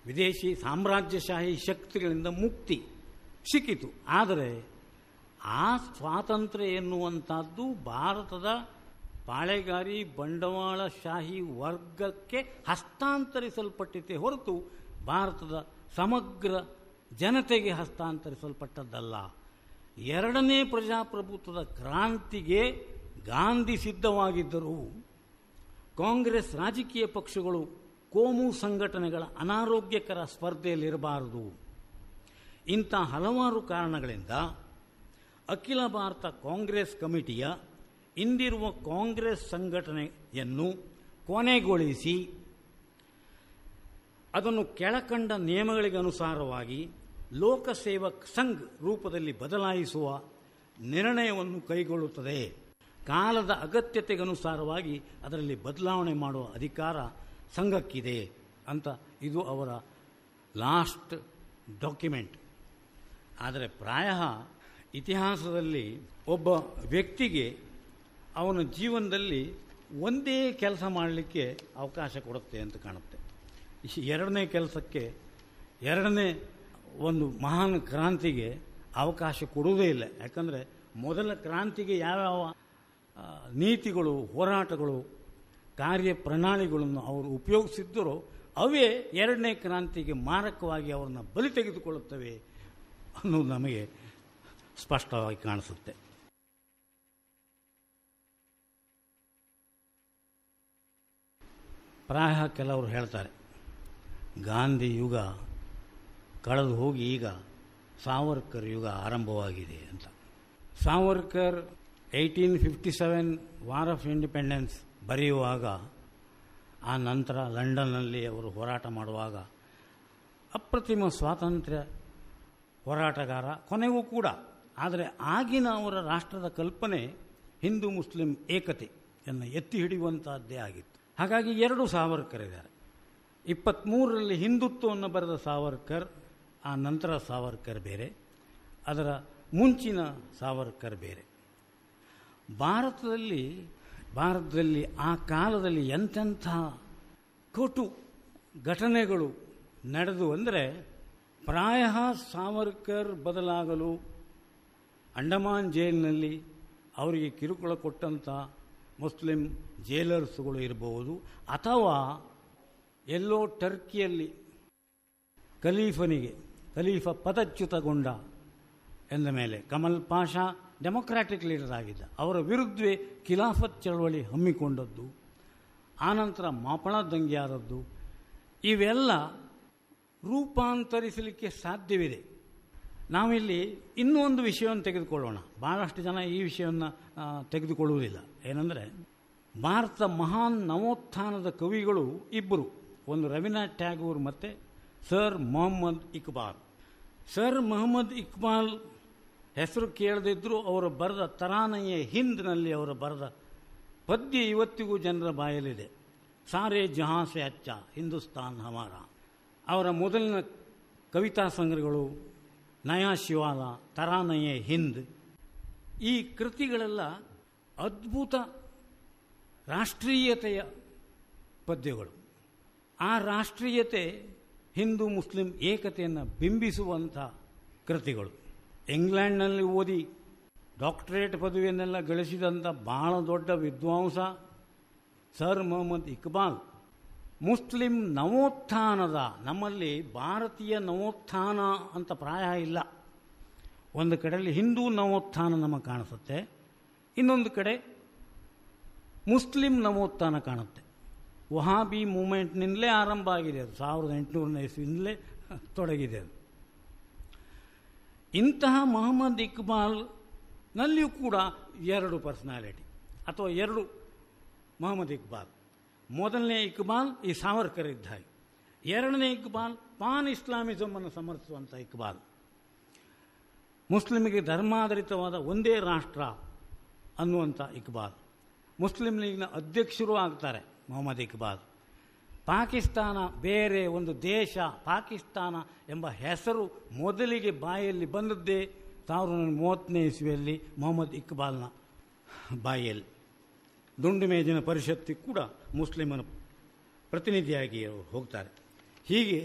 ವಿದೇಶಿ ಸಾಮ್ರಾಜ್ಯಶಾಹಿ ಶಕ್ತಿಗಳಿಂದ ಮುಕ್ತಿ ಸಿಕ್ಕಿತು ಆದರೆ ಆ ಸ್ವಾತಂತ್ರ್ಯ ಎನ್ನುವಂಥದ್ದು ಭಾರತದ ಪಾಳೆಗಾರಿ ಬಂಡವಾಳಶಾಹಿ ವರ್ಗಕ್ಕೆ ಹಸ್ತಾಂತರಿಸಲ್ಪಟ್ಟಿತೆ ಹೊರತು ಭಾರತದ ಸಮಗ್ರ ಜನತೆಗೆ ಹಸ್ತಾಂತರಿಸಲ್ಪಟ್ಟದ್ದಲ್ಲ ಎರಡನೇ ಪ್ರಜಾಪ್ರಭುತ್ವದ ಕ್ರಾಂತಿಗೆ ಗಾಂಧಿ ಸಿದ್ಧವಾಗಿದ್ದರು ಕಾಂಗ್ರೆಸ್ ರಾಜಕೀಯ ಪಕ್ಷಗಳು ಕೋಮು ಸಂಘಟನೆಗಳ ಅನಾರೋಗ್ಯಕರ ಸ್ಪರ್ಧೆಯಲ್ಲಿರಬಾರದು ಇಂಥ ಹಲವಾರು ಕಾರಣಗಳಿಂದ ಅಖಿಲ ಭಾರತ ಕಾಂಗ್ರೆಸ್ ಕಮಿಟಿಯ ಇಂದಿರುವ ಕಾಂಗ್ರೆಸ್ ಸಂಘಟನೆಯನ್ನು ಕೊನೆಗೊಳಿಸಿ ಅದನ್ನು ಕೆಳಕಂಡ ನಿಯಮಗಳಿಗೆ ಅನುಸಾರವಾಗಿ ಲೋಕಸೇವಕ್ ಸಂಘ್ ರೂಪದಲ್ಲಿ ಬದಲಾಯಿಸುವ ನಿರ್ಣಯವನ್ನು ಕೈಗೊಳ್ಳುತ್ತದೆ ಕಾಲದ ಅಗತ್ಯತೆಗನುಸಾರವಾಗಿ ಅದರಲ್ಲಿ ಬದಲಾವಣೆ ಮಾಡುವ ಅಧಿಕಾರ ಸಂಘಕ್ಕಿದೆ ಅಂತ ಇದು ಅವರ ಲಾಸ್ಟ್ ಡಾಕ್ಯುಮೆಂಟ್ ಆದರೆ ಪ್ರಾಯ ಇತಿಹಾಸದಲ್ಲಿ ಒಬ್ಬ ವ್ಯಕ್ತಿಗೆ ಅವನ ಜೀವನದಲ್ಲಿ ಒಂದೇ ಕೆಲಸ ಮಾಡಲಿಕ್ಕೆ ಅವಕಾಶ ಕೊಡುತ್ತೆ ಅಂತ ಕಾಣುತ್ತೆ ಈ ಎರಡನೇ ಕೆಲಸಕ್ಕೆ ಎರಡನೇ ಒಂದು ಮಹಾನ್ ಕ್ರಾಂತಿಗೆ ಅವಕಾಶ ಕೊಡುವುದೇ ಇಲ್ಲ ಯಾಕಂದರೆ ಮೊದಲ ಕ್ರಾಂತಿಗೆ ಯಾವ್ಯಾವ ಆ, ನೀತಿಗಳು ಹೋರಾಟಗಳು ಕಾರ್ಯಪ್ರಣಾಳಿಗಳನ್ನು ಅವರು ಉಪಯೋಗಿಸಿದ್ದರೋ ಅವೇ ಎರಡನೇ ಕ್ರಾಂತಿಗೆ ಮಾರಕವಾಗಿ ಅವರನ್ನು ಬಲಿ ತೆಗೆದುಕೊಳ್ಳುತ್ತವೆ ಅನ್ನೋದು ನಮಗೆ ಸ್ಪಷ್ಟವಾಗಿ ಕಾಣಿಸುತ್ತೆ ಪ್ರಾಯ ಕೆಲವರು ಹೇಳ್ತಾರೆ ಗಾಂಧಿ ಯುಗ ಕಳೆದು ಹೋಗಿ ಈಗ ಸಾವರ್ಕರ್ ಯುಗ ಆರಂಭವಾಗಿದೆ ಅಂತ Savarkar eighteen fifty seven war of independence ಬರೆಯುವಾಗ ಆ ನಂತರ ಲಂಡನ್ನಲ್ಲಿ ಅವರು ಹೋರಾಟ ಮಾಡುವಾಗ ಅಪ್ರತಿಮ ಸ್ವಾತಂತ್ರ್ಯ ಹೋರಾಟಗಾರ ಕೊನೆಗೂ ಕೂಡ ಆದರೆ ಆಗಿನ ಅವರ ರಾಷ್ಟ್ರದ ಕಲ್ಪನೆ ಹಿಂದೂ ಮುಸ್ಲಿಂ ಏಕತೆಯನ್ನು ಎತ್ತಿ ಹಿಡಿಯುವಂತಹದ್ದೇ ಆಗಿತ್ತು ಹಾಗಾಗಿ ಎರಡು ಸಾವರ್ಕರ್ ಇದ್ದಾರೆ ಇಪ್ಪತ್ತ್ಮೂರರಲ್ಲಿ ಹಿಂದುತ್ವವನ್ನು ಬರೆದ ಸಾವರ್ಕರ್ ಆ ನಂತರ ಸಾವರ್ಕರ್ ಬೇರೆ ಅದರ ಮುಂಚಿನ ಸಾವರ್ಕರ್ ಬೇರೆ ಭಾರತದಲ್ಲಿ ಭಾರತದಲ್ಲಿ ಆ ಕಾಲದಲ್ಲಿ ಎಂತೆಂಥ ಕಟು ಘಟನೆಗಳು ನಡೆದು ಅಂದರೆ ಪ್ರಾಯ ಸಾವರ್ಕರ್ ಬದಲಾಗಲು ಅಂಡಮಾನ್ ಜೈಲಿನಲ್ಲಿ ಅವರಿಗೆ ಕಿರುಕುಳ ಕೊಟ್ಟಂಥ ಮುಸ್ಲಿಂ ಜೈಲರ್ಸ್ಗಳು ಇರಬಹುದು ಅಥವಾ ಎಲ್ಲೋ ಟರ್ಕಿಯಲ್ಲಿ ಖಲೀಫನಿಗೆ ಖಲೀಫ ಪದಚ್ಯುತಗೊಂಡ ಎಂದ ಮೇಲೆ ಕಮಲ್ ಪಾಷಾ ಡೆಮೊಕ್ರಾಟಿಕ್ ಲೀಡರ್ ಆಗಿದ್ದ ಅವರ ವಿರುದ್ಧವೇ ಖಿಲಾಫತ್ ಚಳವಳಿ ಹಮ್ಮಿಕೊಂಡದ್ದು ಆನಂತರ ಮಾಪಳ ದಂಗೆಯಾದದ್ದು ಇವೆಲ್ಲ ರೂಪಾಂತರಿಸಲಿಕ್ಕೆ ಸಾಧ್ಯವಿದೆ ನಾವಿಲ್ಲಿ ಇನ್ನೂ ಒಂದು ವಿಷಯವನ್ನು ತೆಗೆದುಕೊಳ್ಳೋಣ ಭಾಳಷ್ಟು ಜನ ಈ ವಿಷಯವನ್ನು ಆ, ತೆಗೆದುಕೊಳ್ಳುವುದಿಲ್ಲ ಏನಂದರೆ ಭಾರತ ಮಹಾನ್ ನವೋತ್ಥಾನದ ಕವಿಗಳು ಇಬ್ಬರು ಒಂದು ರವೀನಾಥ್ ಟ್ಯಾಗೂರ್ ಮತ್ತು ಸರ್ ಮೊಹಮ್ಮದ್ ಇಕ್ಬಾಲ್ ಸರ್ ಮೊಹಮ್ಮದ್ ಇಕ್ಬಾಲ್ ಹೆಸರು ಕೇಳದಿದ್ದರೂ ಅವರು ಬರೆದ ತರಾನಯ್ಯ ಹಿಂದ್ನಲ್ಲಿ ಅವರು ಬರೆದ ಪದ್ಯ ಇವತ್ತಿಗೂ ಜನರ ಬಾಯಲ್ಲಿದೆ ಸಾರೇ ಜಹಾಂ ಸೆ ಅಚ್ಚ ಹಿಂದೂಸ್ತಾನ್ ಹಮಾರ ಅವರ ಮೊದಲಿನ ಕವಿತಾ ಸಂಗ್ರಹಗಳು ನಯಾ ಶಿವಾಲ ತರಾನಯ್ಯ ಹಿಂದ್ ಈ ಕೃತಿಗಳೆಲ್ಲ ಅದ್ಭುತ ರಾಷ್ಟ್ರೀಯತೆಯ ಪದ್ಯಗಳು ಆ ರಾಷ್ಟ್ರೀಯತೆ ಹಿಂದೂ ಮುಸ್ಲಿಂ ಏಕತೆಯನ್ನು ಬಿಂಬಿಸುವಂಥ ಕೃತಿಗಳು ಇಂಗ್ಲೆಂಡ್ನಲ್ಲಿ ಓದಿ ಡಾಕ್ಟರೇಟ್ ಪದವಿಯನ್ನೆಲ್ಲ ಗಳಿಸಿದಂಥ ಬಹಳ ದೊಡ್ಡ ವಿದ್ವಾಂಸ ಸರ್ ಮೊಹಮ್ಮದ್ ಇಕ್ಬಾಲ್ ಮುಸ್ಲಿಂ ನವೋತ್ಥಾನದ ನಮ್ಮಲ್ಲಿ ಭಾರತೀಯ ನವೋತ್ಥಾನ ಅಂತ ಪ್ರಾಯ ಇಲ್ಲ ಒಂದು ಕಡೆಯಲ್ಲಿ ಹಿಂದೂ ನವೋತ್ಥಾನ ನಮಗೆ ಕಾಣಿಸುತ್ತೆ ಇನ್ನೊಂದು ಕಡೆ ಮುಸ್ಲಿಂ ನವೋತ್ಥಾನ ಕಾಣುತ್ತೆ ವಹಾಬಿ ಮೂಮೆಂಟ್ನಿಂದಲೇ ಆರಂಭ ಆಗಿದೆ ಅದು ಸಾವಿರದ ಎಂಟುನೂರನೇ ಇಸ್ವಿಯಿಂದಲೇ ತೊಡಗಿದೆ ಅದು ಇಂತಹ ಮೊಹಮ್ಮದ್ ಇಕ್ಬಾಲ್ನಲ್ಲಿಯೂ ಕೂಡ ಎರಡು ಪರ್ಸನಾಲಿಟಿ ಅಥವಾ ಎರಡು ಮೊಹಮ್ಮದ್ ಇಕ್ಬಾಲ್ ಮೊದಲನೇ ಇಕ್ಬಾಲ್ ಈ ಸಾವರ್ಕರ್ ಇದ್ದ ಹಾಗೆ ಎರಡನೇ ಇಕ್ಬಾಲ್ ಪಾನ್ ಇಸ್ಲಾಮಿಸಮನ್ನು ಸಮರ್ಥಿಸುವಂಥ ಇಕ್ಬಾಲ್ ಮುಸ್ಲಿಮಿಗೆ ಧರ್ಮಾಧಾರಿತವಾದ ಒಂದೇ ರಾಷ್ಟ್ರ ಅನ್ನುವಂಥ ಇಕ್ಬಾಲ್ ಮುಸ್ಲಿಂ ಲೀಗ್ನ ಅಧ್ಯಕ್ಷರು ಆಗ್ತಾರೆ ಮೊಹಮ್ಮದ್ ಇಕ್ಬಾಲ್ ಪಾಕಿಸ್ತಾನ ಬೇರೆ ಒಂದು ದೇಶ ಪಾಕಿಸ್ತಾನ ಎಂಬ ಹೆಸರು ಮೊದಲಿಗೆ ಬಾಯಲ್ಲಿ ಬಂದದ್ದೇ ಸಾವಿರದ ಒಂಬೈನೂರ ಮೂವತ್ತನೇ ಇಸ್ವಿಯಲ್ಲಿ ಮೊಹಮ್ಮದ್ ಇಕ್ಬಾಲ್ನ ಬಾಯಲ್ಲಿ ದುಂಡು ಮೇಜಿನ ಪರಿಷತ್ತಿಗೆ ಕೂಡ ಮುಸ್ಲಿಮನ ಪ್ರತಿನಿಧಿಯಾಗಿ ಅವರು ಹೋಗ್ತಾರೆ ಹೀಗೆ